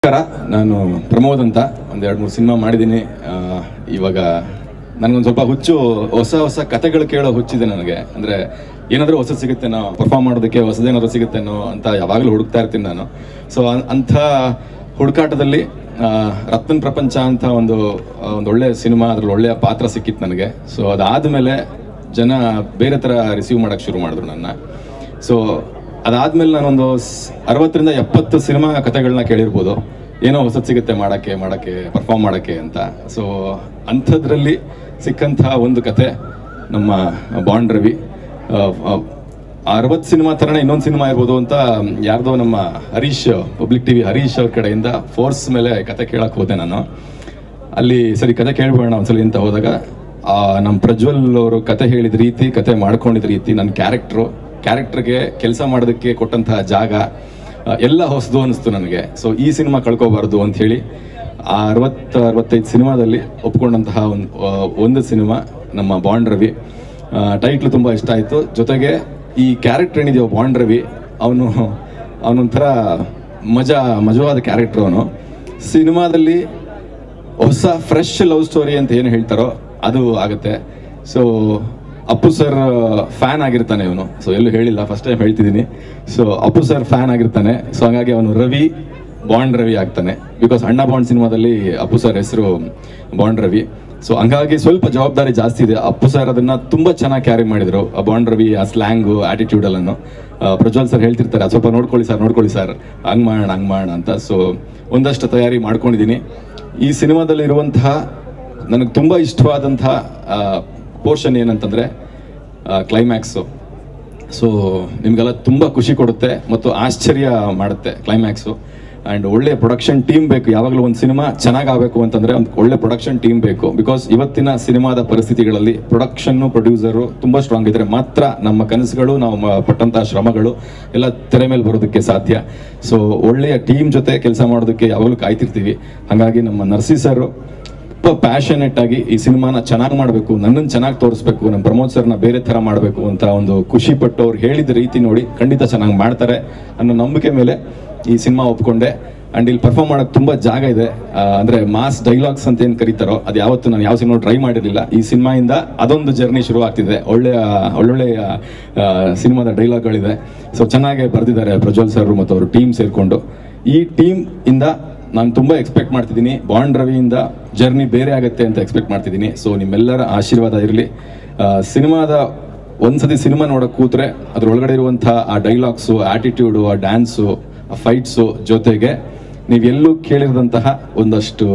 ನಮಸ್ಕಾರ ನಾನು ಪ್ರಮೋದ್ ಅಂತ ಒಂದು ಎರಡು ಮೂರು ಸಿನಿಮಾ ಮಾಡಿದ್ದೀನಿ ಆ, ಇವಾಗ ನನಗೊಂದು ಸ್ವಲ್ಪ ಹುಚ್ಚು ಹೊಸ ಹೊಸ ಕತೆಗಳು ಕೇಳೋ ಹುಚ್ಚಿದೆ ನನಗೆ ಅಂದರೆ ಏನಾದರೂ ಹೊಸ ಸಿಗುತ್ತೇನೋ ಪರ್ಫಾರ್ಮ್ ಮಾಡೋದಕ್ಕೆ ಹೊಸದೇನಾದ್ರು ಸಿಗುತ್ತೇನೋ ಅಂತ ಯಾವಾಗಲೂ ಹುಡುಕ್ತಾ ಇರ್ತೀನಿ ನಾನು ಸೊ ಅಂಥ ಹುಡುಕಾಟದಲ್ಲಿ ಆ, ರತ್ನ ಪ್ರಪಂಚ ಅಂತ ಒಂದು ಆ, ಒಂದು ಒಳ್ಳೆ ಸಿನಿಮಾ ಅದ್ರಲ್ಲಿ ಒಳ್ಳೆಯ ಪಾತ್ರ ಸಿಕ್ಕಿತ್ತು ನನಗೆ ಸೊ ಅದಾದಮೇಲೆ ಜನ ಬೇರೆ ಥರ ರಿಸೀವ್ ಮಾಡೋಕ್ಕೆ ಶುರು ಮಾಡಿದ್ರು ನನ್ನ ಸೊ ಅದಾದ್ಮೇಲೆ ನಾನೊಂದು ಸ್- ಅರವತ್ತರಿಂದ ಎಪ್ಪತ್ತು ಸಿನಿಮಾ ಕಥೆಗಳನ್ನ ಕೇಳಿರ್ಬೋದು ಏನೋ ಹೊಸದು ಸಿಗುತ್ತೆ ಮಾಡೋಕ್ಕೆ ಮಾಡೋಕ್ಕೆ ಪರ್ಫಾರ್ಮ್ ಮಾಡೋಕ್ಕೆ ಅಂತ ಸೊ ಅಂಥದ್ರಲ್ಲಿ ಸಿಕ್ಕಂಥ ಒಂದು ಕತೆ ನಮ್ಮ ಬಾಂಡ್ ರವಿ ಅರವತ್ತು ಸಿನಿಮಾ ಥರನೇ ಇನ್ನೊಂದು ಸಿನಿಮಾ ಇರ್ಬೋದು ಅಂತ ಯಾರ್ದೋ ನಮ್ಮ ಹರೀಶ್ ಪಬ್ಲಿಕ್ ಟಿವಿ ಹರೀಶ್ ಅವ್ರ ಕಡೆಯಿಂದ ಫೋರ್ಸ್ ಮೇಲೆ ಕತೆ ಕೇಳಕ್ಕೆ ಹೋದೆ ನಾನು ಅಲ್ಲಿ ಸರಿ ಕತೆ ಕೇಳ್ಬೇಡ ಒಂದ್ಸಲಿ ಅಂತ ಹೋದಾಗ ಆ, ನಮ್ಮ ಪ್ರಜ್ವಲ್ ಅವರು ಕತೆ ಹೇಳಿದ ರೀತಿ ಕತೆ ಮಾಡ್ಕೊಂಡಿದ್ದ ರೀತಿ ನನ್ನ ಕ್ಯಾರೆಕ್ಟ್ರು ಕ್ಯಾರೆಕ್ಟರ್ಗೆ ಕೆಲಸ ಮಾಡೋದಕ್ಕೆ ಕೊಟ್ಟಂತಹ ಜಾಗ ಆ, ಎಲ್ಲ ಹೊಸದು ಅನಿಸ್ತು ನನಗೆ ಸೊ ಈ ಸಿನಿಮಾ ಕಳ್ಕೋಬಾರ್ದು ಅಂತ ಹೇಳಿ ಆ ಅರವತ್ತು ಅರವತ್ತೈದು ಸಿನಿಮಾದಲ್ಲಿ ಒಪ್ಕೊಂಡಂತಹ ಒಂದು ಒಂದು ಸಿನಿಮಾ ನಮ್ಮ ಬಾಂಡ್ ರವಿ ಟೈಟ್ಲು ತುಂಬ ಇಷ್ಟ ಆಯಿತು ಜೊತೆಗೆ ಈ ಕ್ಯಾರೆಕ್ಟರ್ ಏನಿದೆಯೋ ಬಾಂಡ್ ರವಿ ಅವನು ಅವನೊಂಥರ ಮಜಾ ಮಜವಾದ ಕ್ಯಾರೆಕ್ಟರ್ ಅವನು ಸಿನಿಮಾದಲ್ಲಿ ಹೊಸ ಫ್ರೆಶ್ ಲವ್ ಸ್ಟೋರಿ ಅಂತ ಏನು ಹೇಳ್ತಾರೋ ಅದು ಆಗುತ್ತೆ ಸೊ ಅಪ್ಪು ಸರ್ ಫ್ಯಾನ್ ಆಗಿರ್ತಾನೆ ಇವನು ಸೊ ಎಲ್ಲೂ ಹೇಳಿಲ್ಲ ಫಸ್ಟ್ ಟೈಮ್ ಹೇಳ್ತಿದ್ದೀನಿ ಸೊ ಅಪ್ಪು ಸರ್ ಫ್ಯಾನ್ ಆಗಿರ್ತಾನೆ ಸೊ ಹಾಗಾಗಿ ಅವನು ರವಿ ಬಾಂಡ್ ರವಿ ಆಗ್ತಾನೆ ಬಿಕಾಸ್ ಅಣ್ಣ ಬಾಂಡ್ ಸಿನಿಮಾದಲ್ಲಿ ಅಪ್ಪು ಸರ್ ಹೆಸರು ಬಾಂಡ್ ರವಿ ಸೊ ಹಂಗಾಗಿ ಸ್ವಲ್ಪ ಜವಾಬ್ದಾರಿ ಜಾಸ್ತಿ ಇದೆ ಅಪ್ಪು ಸರ್ ಅದನ್ನ ತುಂಬಾ ಚೆನ್ನಾಗಿ ಕ್ಯಾರಿ ಮಾಡಿದ್ರು ಆ ಬಾಂಡ್ ರವಿ ಆ ಸ್ಲ್ಯಾಂಗು ಆಟಿಟ್ಯೂಡ್ ಅಲ್ಲನ್ನು ಆ, ಪ್ರಜ್ವಲ್ ಸರ್ ಹೇಳ್ತಿರ್ತಾರೆ "ಅದ್ ಸ್ವಲ್ಪ ನೋಡ್ಕೊಳ್ಳಿ ಸರ್ ನೋಡ್ಕೊಳ್ಳಿ ಸರ್ ಹಂಗ್ ಮಾಡೋಣ ಹಂಗ್ ಮಾಡೋಣ ಅಂತ ಸೊ ಒಂದಷ್ಟು ತಯಾರಿ ಮಾಡ್ಕೊಂಡಿದ್ದೀನಿ ಈ ಸಿನಿಮಾದಲ್ಲಿ ಇರುವಂತಹ ನನಗೆ ತುಂಬ ಇಷ್ಟವಾದಂತಹ ಪೋರ್ಷನ್ ಏನಂತಂದರೆ ಕ್ಲೈಮ್ಯಾಕ್ಸು ಸೊ ನಿಮಗೆಲ್ಲ ತುಂಬ ಖುಷಿ ಕೊಡುತ್ತೆ ಮತ್ತು ಆಶ್ಚರ್ಯ ಮಾಡುತ್ತೆ ಕ್ಲೈಮ್ಯಾಕ್ಸು ಆ್ಯಂಡ್ ಒಳ್ಳೆ ಪ್ರೊಡಕ್ಷನ್ ಟೀಮ್ ಬೇಕು ಯಾವಾಗಲೂ ಒಂದು ಸಿನಿಮಾ ಚೆನ್ನಾಗಿ ಆಗಬೇಕು ಅಂತಂದರೆ ಒಂದು ಒಳ್ಳೆ ಪ್ರೊಡಕ್ಷನ್ ಟೀಮ್ ಬೇಕು ಬಿಕಾಸ್ ಇವತ್ತಿನ ಸಿನಿಮಾದ ಪರಿಸ್ಥಿತಿಗಳಲ್ಲಿ ಪ್ರೊಡಕ್ಷನ್ನು ಪ್ರೊಡ್ಯೂಸರು ತುಂಬ ಸ್ಟ್ರಾಂಗ್ ಇದ್ದರೆ ಮಾತ್ರ ನಮ್ಮ ಕನಸುಗಳು ನಾವು ಮ- ಪಟ್ಟಂತಹ ಶ್ರಮಗಳು ಎಲ್ಲ ತೆರೆ ಮೇಲೆ ಬರೋದಕ್ಕೆ ಸಾಧ್ಯ ಸೊ ಒಳ್ಳೆಯ ಟೀಮ್ ಜೊತೆ ಕೆಲಸ ಮಾಡೋದಕ್ಕೆ ಯಾವಾಗಲೂ ಕಾಯ್ತಿರ್ತೀವಿ ಹಾಗಾಗಿ ನಮ್ಮ ನರ್ಸಿ ಸರ್ ತುಂಬ ಪ್ಯಾಷನೆಟ್ ಆಗಿ ಈ ಸಿನಿಮಾನ ಚೆನ್ನಾಗಿ ಮಾಡಬೇಕು ನನ್ನನ್ನು ಚೆನ್ನಾಗಿ ತೋರಿಸ್ಬೇಕು ನಮ್ಮ ಪ್ರಮೋದ್ ಸರ್ನ ಬೇರೆ ಥರ ಮಾಡಬೇಕು ಅಂತ ಒಂದು ಖುಷಿ ಪಟ್ಟು ಅವ್ರು ಹೇಳಿದ ರೀತಿ ನೋಡಿ ಖಂಡಿತ ಚೆನ್ನಾಗಿ ಮಾಡ್ತಾರೆ ಅನ್ನೋ ನಂಬಿಕೆ ಮೇಲೆ ಈ ಸಿನಿಮಾ ಒಪ್ಕೊಂಡೆ ಅಂಡ್ ಇಲ್ಲಿ ಪರ್ಫಾರ್ಮ್ ಮಾಡೋಕೆ ತುಂಬ ಜಾಗ ಇದೆ ಆ, ಅಂದ್ರೆ ಮಾಸ್ ಡೈಲಾಗ್ಸ್ ಅಂತ ಏನು ಕರೀತಾರೋ ಅದು ಯಾವತ್ತು ನಾನು ಯಾವ ಸಿನಿಮಾ ಟ್ರೈ ಮಾಡಿರಲಿಲ್ಲ ಈ ಸಿನಿಮಾಯಿಂದ ಅದೊಂದು ಜರ್ನಿ ಶುರು ಆಗ್ತಿದೆ ಒಳ್ಳೆಯ ಒಳ್ಳೊಳ್ಳೆಯ ಸಿನಿಮಾದ ಡೈಲಾಗ್ಗಳಿದೆ ಸೊ ಚೆನ್ನಾಗಿ ಬರೆದಿದ್ದಾರೆ ಪ್ರಜ್ವಲ್ ಸರ್ ಮತ್ತು ಅವರು ಟೀಮ್ ಸೇರಿಕೊಂಡು ಈ ಟೀಮ್ ಇಂದ ನಾನು ತುಂಬ ಎಕ್ಸ್ಪೆಕ್ಟ್ ಮಾಡ್ತಿದ್ದೀನಿ ಬಾಂಡ್ ರವಿಯಿಂದ ಜರ್ನಿ ಬೇರೆ ಆಗುತ್ತೆ ಅಂತ ಎಕ್ಸ್ಪೆಕ್ಟ್ ಮಾಡ್ತಿದ್ದೀನಿ ಸೊ ನಿಮ್ಮೆಲ್ಲರ ಆಶೀರ್ವಾದ ಇರಲಿ ಸಿನಿಮಾದ ಒಂದ್ಸತಿ ಸಿನಿಮಾ ನೋಡೋಕೆ ಕೂತ್ರೆ ಅದ್ರೊಳಗಡೆ ಇರುವಂಥ ಆ ಡೈಲಾಗ್ಸು ಆಟಿಟ್ಯೂಡು ಆ ಡ್ಯಾನ್ಸು ಆ ಫೈಟ್ಸು ಜೊತೆಗೆ ನೀವೆಲ್ಲೂ ಕೇಳಿರದಂತಹ ಒಂದಷ್ಟು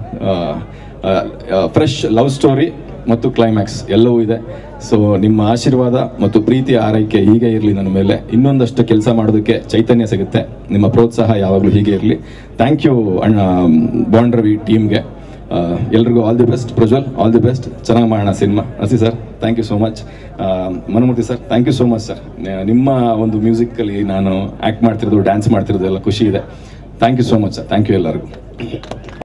ಫ್ರೆಶ್ ಲವ್ ಸ್ಟೋರಿ ಮತ್ತು ಕ್ಲೈಮ್ಯಾಕ್ಸ್ ಎಲ್ಲವೂ ಇದೆ ಸೊ ನಿಮ್ಮ ಆಶೀರ್ವಾದ ಮತ್ತು ಪ್ರೀತಿ ಆರೈಕೆ ಹೀಗೆ ಇರಲಿ ನನ್ನ ಮೇಲೆ ಇನ್ನೊಂದಷ್ಟು ಕೆಲಸ ಮಾಡೋದಕ್ಕೆ ಚೈತನ್ಯ ಸಿಗುತ್ತೆ ನಿಮ್ಮ ಪ್ರೋತ್ಸಾಹ ಯಾವಾಗಲೂ ಹೀಗೆ ಇರಲಿ ಥ್ಯಾಂಕ್ ಯು ಅಣ್ಣ ಬಾಂಡ್ ರವಿ ಟೀಮ್ಗೆ ಎಲ್ರಿಗೂ all the best Prajwal all the best ಚೆನ್ನಾಗಿ ಮಾಡೋಣ cinema Asi sir thank you so much Manamurthy sir thank you so much sir ನಿಮ್ಮ ಒಂದು ಮ್ಯೂಸಿಕಲ್ಲಿ ನಾನು ಆ್ಯಕ್ಟ್ ಮಾಡ್ತಿರೋದು ಡ್ಯಾನ್ಸ್ ಮಾಡ್ತಿರೋದು ಎಲ್ಲ ಖುಷಿ ಇದೆ thank you so much sir thank you ಎಲ್ಲರಿಗೂ